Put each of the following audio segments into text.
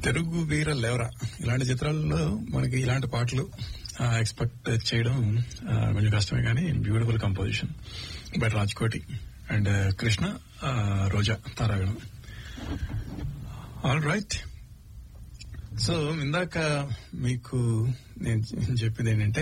తెలుగు వీర లేవరా ఇలాంటి చిత్రాల్లో మనకి ఇలాంటి పాటలు ఎక్స్పెక్ట్ చేయడం ఆ, కొంచెం కష్టమే కానీ beautiful composition but Raj Koti and Krishna ఆ, రోజా తారాగణం ఆల్ రైట్ సో ఇందాక మీకు నేను చెప్పింది ఏంటంటే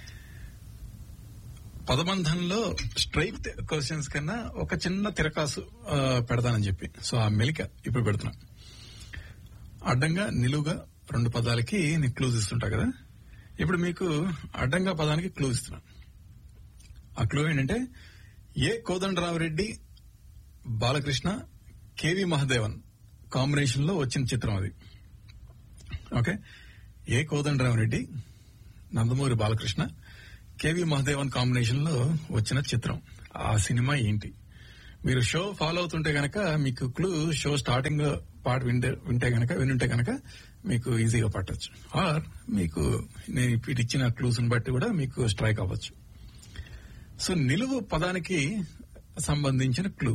పదబంధంలో స్ట్రైట్ క్వశ్చన్స్ కన్నా ఒక చిన్న తిరకాసు ఆ, పెడతానని చెప్పి సో ఆ మెలిక ఇప్పుడు పెడుతున్నా అడ్డంగా నిలువుగా రెండు పదాలకి నేను క్లూజ్ ఇస్తుంటా కదా ఇప్పుడు మీకు అడ్డంగా పదానికి క్లూజ్ ఇస్తున్నా ఆ క్లూ ఏంటంటే A Kodandarami Reddy Balakrishna K V Mahadevan combination లో వచ్చిన చిత్రం అది okay A Kodandarami Reddy Nandamuri Balakrishna K V Mahadevan combination లో వచ్చిన చిత్రం ఆ సినిమా ఏంటి మీరు షో ఫాలో అవుతుంటే గనక మీకు క్లూ షో స్టార్టింగ్ పాట వింటే వింటే గనక వినుంటే గనక మీకు ఈజీగా పట్టొచ్చు ఆర్ మీకు నేను ఇప్పుడు ఇచ్చిన క్లూస్ బట్టి కూడా మీకు స్ట్రైక్ అవ్వచ్చు సో నిలువు పదానికి సంబంధించిన క్లూ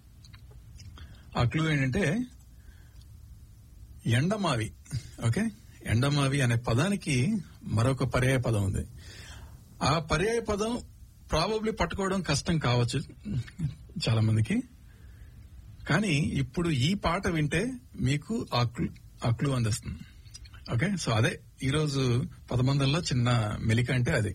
ఆ క్లూ ఏంటంటే ఎండమావి ఓకే ఎండమావి అనే పదానికి మరొక పర్యాయ పదం ఉంది ఆ పర్యాయ పదం ప్రాబబ్లీ పట్టుకోవడం కష్టం కావచ్చు చాలా మందికి కానీ ఇప్పుడు ఈ పాట వింటే మీకు ఆ క్లూ ఆ క్లూ అందిస్తుంది ఓకే సో అదే ఈరోజు పదమందల్లో చిన్న మెలిక అంటే అది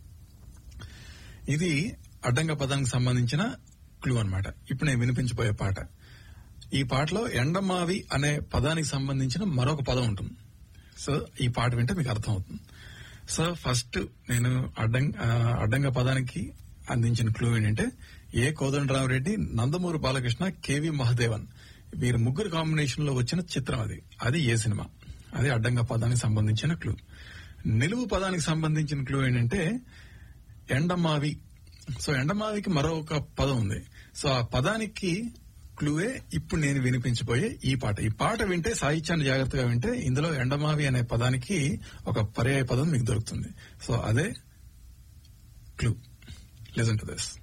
ఇది అడ్డంగా పదానికి సంబంధించిన క్లూ అన్నమాట ఇప్పుడు నేను వినిపించబోయే పాట ఈ పాటలో ఎండమావి అనే పదానికి సంబంధించిన మరొక పదం ఉంటుంది సో ఈ పాట వింటే మీకు అర్థం అవుతుంది సో ఫస్ట్ నేను అడ్డం ఆ, అడ్డంగా పదానికి అందించిన క్లూ ఏంటంటే ఏ కోదండరామరెడ్డి నందమూరి బాలకృష్ణ కేవి మహదేవన్ వీరు ముగ్గురు కాంబినేషన్ లో వచ్చిన చిత్రం అది అది ఏ సినిమా అది అడ్డంగా పదానికి సంబంధించిన క్లూ నిలువు పదానికి సంబంధించిన క్లూ ఏంటంటే ఎండమావి సో ఎండమావికి మరొక పదం ఉంది సో ఆ పదానికి క్లూవే ఇప్పుడు నేను వినిపించబోయే ఈ పాట ఈ పాట వింటే సాహిత్యాన్ని జాగ్రత్తగా వింటే ఇందులో ఎండమావి అనే పదానికి ఒక పర్యాయ పదం మీకు దొరుకుతుంది సో అదే క్లూ లిజన్ టు దిస్